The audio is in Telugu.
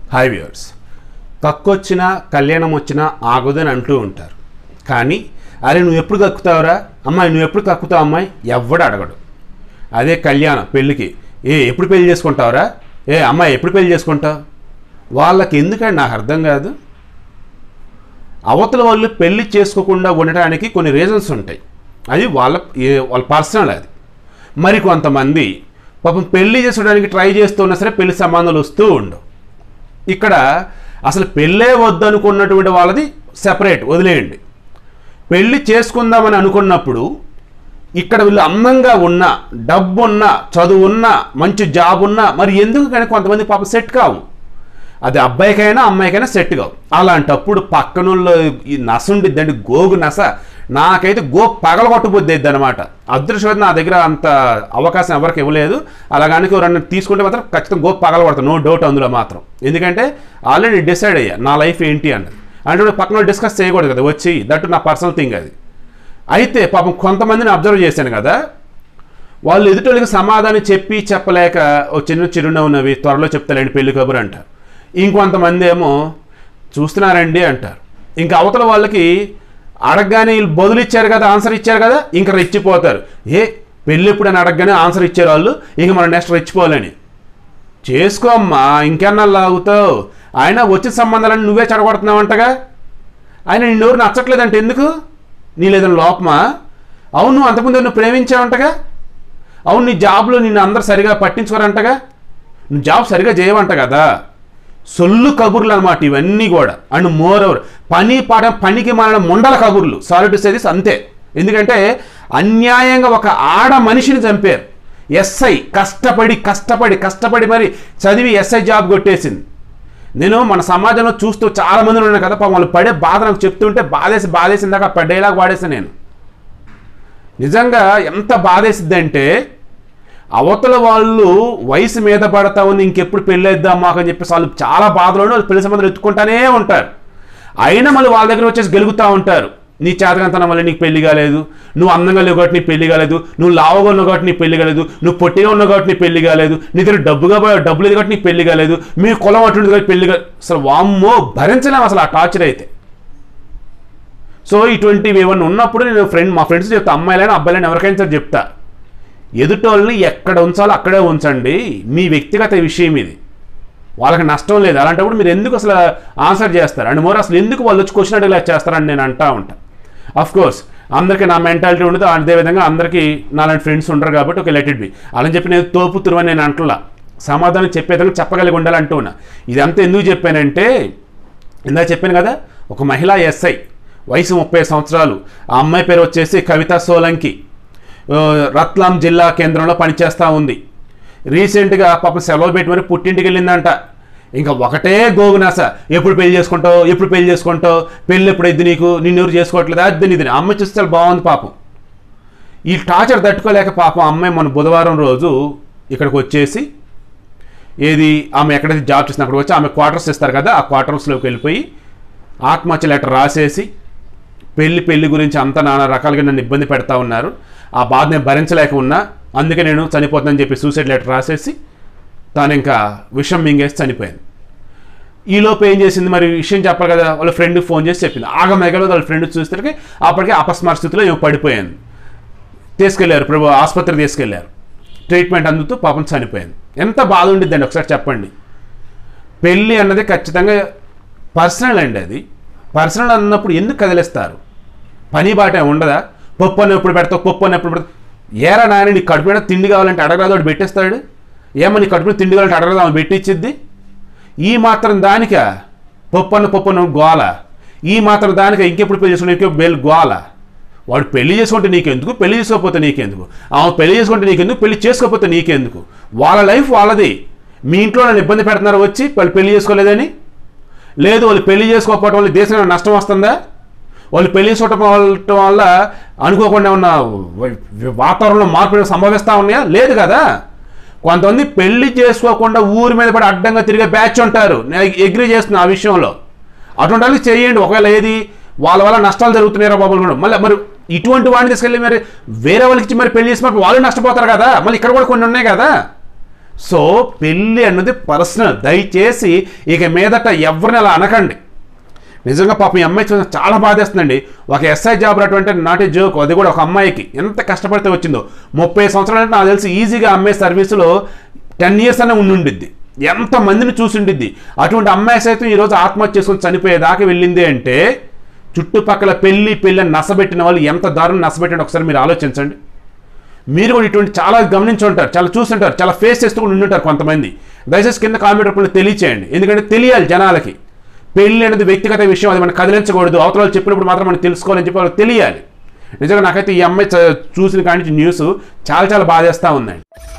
హాయ్ వ్యూవర్స్ కక్కొచ్చినా కళ్యాణం వచ్చినా ఆగదని అంటూ ఉంటారు కానీ అరే నువ్వు ఎప్పుడు కక్కుతావురా అమ్మాయి నువ్వు ఎప్పుడు కక్కుతావు అమ్మాయి ఎవ్వడు అడగడు అదే కళ్యాణం పెళ్ళికి ఏ ఎప్పుడు పెళ్లి చేసుకుంటావురా ఏ అమ్మాయి ఎప్పుడు పెళ్లి చేసుకుంటావు వాళ్ళకి ఎందుకండి నాకు అర్థం కాదు అవతల వాళ్ళు పెళ్లి చేసుకోకుండా ఉండటానికి కొన్ని రీజన్స్ ఉంటాయి అది వాళ్ళ ఏ- వాళ్ళ పర్సనల్ అది మరి కొంతమంది పాపం పెళ్లి చేసుకోవడానికి ట్రై చేస్తున్నా సరే పెళ్లి సంబంధాలు వస్తూ ఉండవు ఇక్కడ అసలు పెళ్ళే వద్దనుకున్నటువంటి వాళ్ళది సెపరేట్ వదిలేయండి పెళ్లి చేసుకుందామని అనుకున్నప్పుడు ఇక్కడ వీళ్ళు అందంగా ఉన్నా డబ్బు ఉన్నా చదువు ఉన్నా మంచి జాబ్ ఉన్నా మరి ఎందుకు కానీ కొంతమంది పాపం సెట్ కావు అది అబ్బాయికైనా అమ్మాయికైనా సెట్ కావు అలాంటప్పుడు పక్కనుల్లో ఈ నస ఉండిద్దండి గోగు నస నాకైతే గో పగలగొట్టబుద్ది అనమాట అదృష్టం నా దగ్గర అంత అవకాశం ఎవరికి ఇవ్వలేదు అలాగానికి ఎవరన్నా తీసుకుంటే మాత్రం ఖచ్చితంగా గో పగలగొడతాను నో డౌట్ అందులో మాత్రం ఎందుకంటే ఆల్రెడీ డిసైడ్ అయ్యా నా లైఫ్ ఏంటి అన్నది అంటే ఇప్పుడు పక్కన డిస్కస్ చేయకూడదు కదా వచ్చి దట్టు నా పర్సనల్ థింగ్ అది అయితే పాపం కొంతమందిని అబ్జర్వ్ చేశాను కదా వాళ్ళు ఎదుటోళ్ళకి సమాధానం చెప్పి చెప్పలేక ఓ చిన్న చిరునవ్వు నవ్వి త్వరలో చెప్తారండి పెళ్లి కబురు అంటారు ఇంకొంతమంది ఏమో చూస్తున్నారండి అంటారు ఇంకా అవతల వాళ్ళకి అడగగానే వీళ్ళు బదులు ఇచ్చారు కదా ఆన్సర్ ఇచ్చారు కదా ఇంకా రెచ్చిపోతారు ఏ పెళ్ళి ఎప్పుడని అడగగానే ఆన్సర్ ఇచ్చారు వాళ్ళు ఇంక మనం నెక్స్ట్ రెచ్చిపోవాలని చేసుకో అమ్మా ఇంకెన్నా లాగుతావు ఆయన వచ్చిన సంబంధాలను నువ్వే చెడగొడుతున్నావంటగా ఆయన నిన్నెవరు నచ్చట్లేదంటే ఎందుకు నీ లేదని లోపమా అవును నువ్వు అంతకుముందు నువ్వు ప్రేమించావంటగా అవును నీ జాబ్లో నిన్ను అందరు సరిగా పట్టించుకోరంటగా నువ్వు జాబ్ సరిగా చేయవంట కదా సొల్లు కబుర్లు అనమాట ఇవన్నీ కూడా అండ్ మోర్ ఓవర్ పని పాట పనికి మారిన ముండల కబుర్లు సారీ టు సేదిస్ అంతే ఎందుకంటే అన్యాయంగా ఒక ఆడ మనిషిని చంపారు ఎస్ఐ కష్టపడి కష్టపడి కష్టపడి మరి చదివి ఎస్ఐ జాబ్ కొట్టేసింది నేను మన సమాజంలో చూస్తూ చాలా మంది ఉన్నాను కదా పాపం వాళ్ళు పడే బాధ నాకు చెప్తుంటే బాధేసి బాధేసింది దాకా పడేలాగా వాడేసాను నేను నిజంగా ఎంత బాధేసిద్దంటే అవతల వాళ్ళు వయసు మీద పడతా ఉంది ఇంకెప్పుడు పెళ్ళేద్దాం మాకు అని చెప్పేసి వాళ్ళు చాలా బాధలోనే వాళ్ళు పెళ్లి సంబంధాలు ఎత్తుకుంటానే ఉంటారు అయినా మళ్ళీ వాళ్ళ దగ్గర వచ్చేసి గెలుగుతూ ఉంటారు నీ చేతకంతనం వల్ల నీకు పెళ్లి కాలేదు నువ్వు అందంగా లేవు కాబట్టి నీ పెళ్లి కాలేదు నువ్వు లావుగా ఉన్నావు కాబట్టి నీ పెళ్లి కాలేదు నువ్వు పొట్టిగా ఉన్నావు కాబట్టి నీ పెళ్లి కాలేదు నీ దగ్గర డబ్బుగా పో- డబ్బు లేదు కాబట్టి నీ పెళ్లి కాలేదు మీ కులం అటువంటి కాబట్టి పెళ్లి కాలేదు అసలు వామ్మో భరించలేము అసలు ఆ టార్చర్ అయితే సో ఇటువంటివి ఏమన్నా ఉన్నప్పుడు నేను ఫ్రెండ్ మా ఫ్రెండ్స్ చెప్తా అమ్మాయిలైనా అబ్బాయిలైనా ఎవరికైనా సరే చెప్తా ఎదుటోళ్ళని ఎక్కడ ఉంచాలో అక్కడే ఉంచండి మీ వ్యక్తిగత విషయం ఇది వాళ్ళకి నష్టం లేదు అలాంటప్పుడు మీరు ఎందుకు అసలు ఆన్సర్ చేస్తారు అండ్ మోర్ అసలు ఎందుకు వాళ్ళు వచ్చి క్వశ్చన్ అడిగేలా చేస్తారని నేను అంటా ఉంటా అఫ్ కోర్స్ అందరికీ నా మెంటాలిటీ ఉండదు అదేవిధంగా అందరికీ నాలాంటి ఫ్రెండ్స్ ఉండరు కాబట్టి ఒక లెట్ ఇట్ బి అలా చెప్పి నేను తోపుతురు అని నేను అంటలా సమాధానం చెప్పే విధంగా చెప్పగలిగి ఉండాలి అంటూ ఉన్నా ఇదంతా ఎందుకు చెప్పానంటే ఇందాక చెప్పాను కదా ఒక మహిళా ఎస్ఐ వయసు ముప్పై సంవత్సరాలు ఆ అమ్మాయి పేరు వచ్చేసి కవిత సోలంకి ఆ, రత్లాం జిల్లా కేంద్రంలో పనిచేస్తూ ఉంది రీసెంట్గా పాపం సెలవు పెట్టి మరి పుట్టింటికి వెళ్ళిందంట ఇంకా ఒకటే గోగునాస ఎప్పుడు పెళ్లి చేసుకుంటావు ఎప్పుడు పెళ్లి చేసుకుంటావు పెళ్ళి ఎప్పుడు ఎద్దు నీకు నిన్ను ఎవరు చేసుకోవట్లేదు అది ఇది అమ్మ చూస్తే చాలా బాగుంది పాపం ఈ టార్చర్ తట్టుకోలేక పాపం అమ్మాయి మన బుధవారం రోజు ఇక్కడికి వచ్చేసి ఏది ఆమె ఎక్కడైతే జాబ్ చేసిన అక్కడికి వచ్చి ఆమె క్వార్టర్స్ ఇస్తారు కదా ఆ క్వార్టర్స్లోకి వెళ్ళిపోయి ఆత్మహత్య లెటర్ రాసేసి పెళ్లి పెళ్లి గురించి అంత నానా రకాలుగా నన్ను ఇబ్బంది పెడతా ఉన్నారు ఆ బాధ నేను భరించలేక ఉన్నా అందుకే నేను చనిపోతానని చెప్పి సూసైడ్ లెటర్ రాసేసి తాను ఇంకా విషం మింగేసి చనిపోయింది ఈలోపు ఏం చేసింది మరి విషయం చెప్పాలి కదా వాళ్ళ ఫ్రెండ్కి ఫోన్ చేసి చెప్పింది ఆగ మెగలో వాళ్ళ ఫ్రెండ్ చూస్తే అప్పటికే అపస్మార స్థితిలో ఏమో పడిపోయింది తీసుకెళ్లారు ప్రభు ఆసుపత్రి తీసుకెళ్లారు ట్రీట్మెంట్ అందుతూ పాపం చనిపోయింది ఎంత బాధ ఉండిద్దండి ఒకసారి చెప్పండి పెళ్ళి అన్నది ఖచ్చితంగా పర్సనల్ అండి అది పర్సనల్ అన్నప్పుడు ఎందుకు కదిలిస్తారు పని బాట ఉండదా పప్పు అని ఎప్పుడు పెడతావు పప్పు అని ఎప్పుడు పెడతావు ఏరా నాయన నీ కడుపు మీద తిండి కావాలంటే అడగరాదు వాడు పెట్టేస్తాడు ఏమో నీ కడుపు మీద తిండి కావాలంటే అడగరాదు ఆమె పెట్టించిద్ది ఈ మాత్రం దానిక పప్పు అన్న పప్పు అన్న గోల ఈ మాత్రం దానిక ఇంకెప్పుడు పెళ్లి చేసుకుంటే ఇంకెప్పుడు బేలు గోల వాడు పెళ్లి చేసుకుంటే నీకెందుకు పెళ్లి చేసుకోకపోతే నీకెందుకు ఆమె పెళ్లి చేసుకుంటే నీకెందుకు పెళ్లి చేసుకోకపోతే నీకెందుకు వాళ్ళ లైఫ్ వాళ్ళది మీ ఇంట్లో నన్ను ఇబ్బంది పెడుతున్నారు వచ్చి వాళ్ళు పెళ్లి చేసుకోలేదని లేదు వాళ్ళు పెళ్లి చేసుకోకపోవడం వల్ల దేశం నష్టం వస్తుందా వాళ్ళు పెళ్లి చేసుకోవటం వల్ల అనుకోకుండా ఉన్న వాతావరణంలో మార్పులు సంభవిస్తూ ఉన్నాయా లేదు కదా కొంతమంది పెళ్లి చేసుకోకుండా ఊరి మీద పడి అడ్డంగా తిరిగే బ్యాచ్ ఉంటారు నేను ఎగ్రీ చేస్తున్నా ఆ విషయంలో అటువంటి వాళ్ళకి చేయండి ఒకవేళ ఏది వాళ్ళ వల్ల నష్టాలు జరుగుతున్నాయో బాబు అనుకున్నాం మళ్ళీ మరి ఇటువంటి వాడిని తీసుకెళ్ళి మరి వేరే వాళ్ళకి ఇచ్చి మరి పెళ్లి చేసి మరి వాళ్ళు నష్టపోతారు కదా మళ్ళీ ఇక్కడ కూడా కొన్ని ఉన్నాయి కదా సో పెళ్ళి అన్నది పర్సనల్ దయచేసి ఇక మీదట ఎవరిని అలా అనకండి నిజంగా పాపం ఈ అమ్మాయి చూసిన చాలా బాధేస్తుందండి ఒక ఎస్ఐ జాబ్ రావటం నాట్ ఏ జోక్ అది కూడా ఒక అమ్మాయికి ఎంత కష్టపడితే వచ్చిందో ముప్పై సంవత్సరాలు అంటే నాకు తెలిసి ఈజీగా అమ్మాయి సర్వీసులో టెన్ ఇయర్స్ అనే ఉండుండిద్ది ఎంత మందిని చూసిండిద్ది అటువంటి అమ్మాయి సైతం ఈరోజు ఆత్మహత్య చేసుకొని చనిపోయేదాకా వెళ్ళింది అంటే చుట్టుపక్కల పెళ్ళి పెళ్ళి అని నసబెట్టిన వాళ్ళు ఎంత దారుణం నసబెట్టండి ఒకసారి మీరు ఆలోచించండి మీరు కూడా ఇటువంటి చాలా గమనించి ఉంటారు చాలా చూస్తుంటారు చాలా ఫేస్ చేస్తూ కూడా ఉండుంటారు కొంతమంది దయచేసి కింద కామెంట్ రూపంలో తెలియచేయండి ఎందుకంటే తెలియాలి జనాలకి పెళ్ళి అనేది వ్యక్తిగత విషయం అది మనం కదిలించకూడదు అవతల వాళ్ళు చెప్పినప్పుడు మాత్రం మనం తెలుసుకోవాలని చెప్పి వాళ్ళకి తెలియాలి నిజంగా నాకైతే ఈ అమ్మాయి చ- చూసిన కాడి నుంచి న్యూస్ చాలా చాలా బాధేస్తూ ఉందండి